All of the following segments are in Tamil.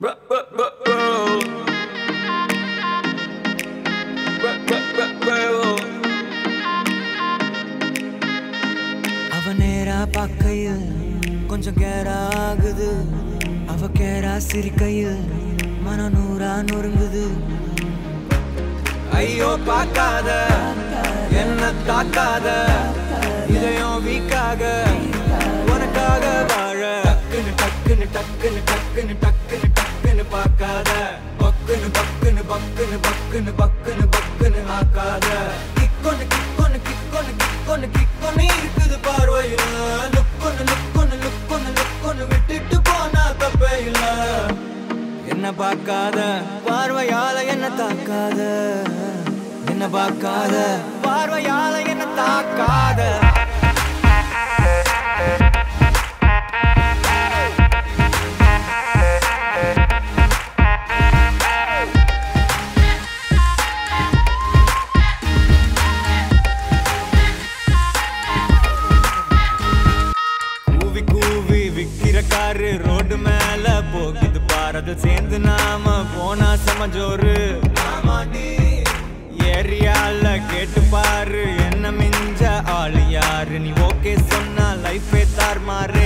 அவ நேரா பார்க்கையில் கொஞ்சம் கேரா ஆகுது அவ கேரா சிரிக்கையில் மன நூறா நொறுங்குது ஐயோ பார்க்காத என்ன தாக்காத இதயம் வீக்காக உனக்காக வாழ டக்குன்னு டக்குன்னு டக்குன்னு டக்குன்னு டக்குன்னு டக்குன்னு பார்க்காத பக்குன்னு பக்குன்னு பக்குன்னு பக்குன்னு பக்குன்னு பக்குன்னு ஆக்காத கிக்கொன்னு கிக்கொன்னு கிக்கொன்னு கிக்கொன்னு கிக்கொன்னு இருக்குது பார்வையில லுக்கொன்னு லுக்கொன்னு லுக்கொன்னு லுக்கொன்னு விட்டுட்டு போனா தப்பே இல்ல என்ன பார்க்காத பார்வையால என்ன தாக்காத என்ன பார்க்காத பார்வையால என்ன தாக்காத கூவி கூவி விக்கிற காரு ரோடு மேல போகுது பாரத சேர்ந்து நாம போனா சமஜோரு ஏரியால கேட்டு பாரு என்ன மிஞ்ச ஆளு யாரு நீ ஓகே சொன்னா லைஃபே தார்மாரே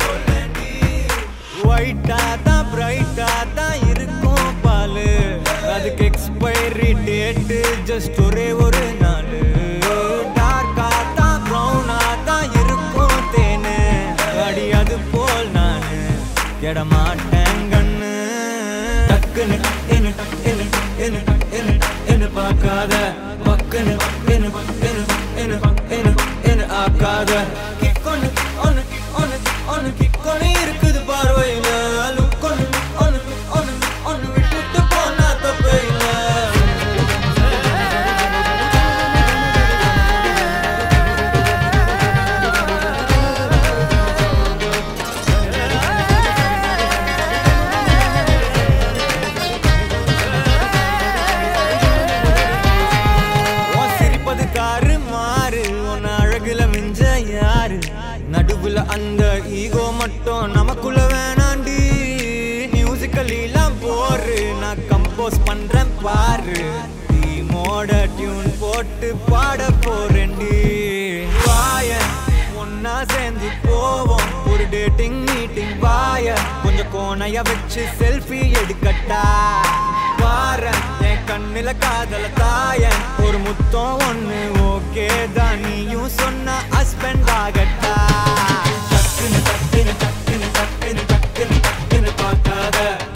ஒயிட்டா தான் பிரைட்டா தான் இருக்கும் பாலு அதுக்கு எக்ஸ்பைரி டேட்டு ஜஸ்ட் ஒரே ஒரு நாள் டார்க்கா தான் ப்ரௌனா தான் இருக்கும் தேனு அடி அது போல் நானு கெட மாட்டேன் கண்ணு டக்குன்னு டக்குன்னு டக்குன்னு டக்குன்னு டக்குன்னு டக்குன்னு பார்க்காத பக்குன்னு பக்குன்னு பக்குன்னு பக்குன்னு பக்குன்னு பக்குன்னு ஆக்காத கிக்கொன்னு ஒன்னு ஒன்னு ஒன்னு கிக்கொன்னு இருக்குது பார்வையில லுக்கொன்னு ஒன்னு ஒன்னு ஒன்னு விட்டுட்டு போனா தப்பே இல்லை உன் சிரிப்பது காரு மாறு உன் அழகுல மிஞ்ச யாரு நடுவுல அந்த ஈகோ மட்டும் நமக்குள்ள வேணாண்டி மியூசிக்கல்லாம் போரு நான் கம்போஸ் பண்றேன் பாரு டீமோட டியூன் போட்டு பாட போறேன்டி வாய ஒன்னா சேர்ந்து போவோம் ஒரு டேட்டிங் மீட்டிங் வாய கொஞ்சம் கோணைய வச்சு செல்ஃபி எடுக்கட்டா பாரு என் கண்ணுல காதல தாயன் ஒரு முத்தம் ஒண்ணு ஓகே தான் நீயும் சொன்ன ஹஸ்பண்ட் ஆகட்டா டக்குன்னு டக்குன்னு டக்குன்னு டக்குன்னு டக்குன்னு டக்குன்னு பார்க்காத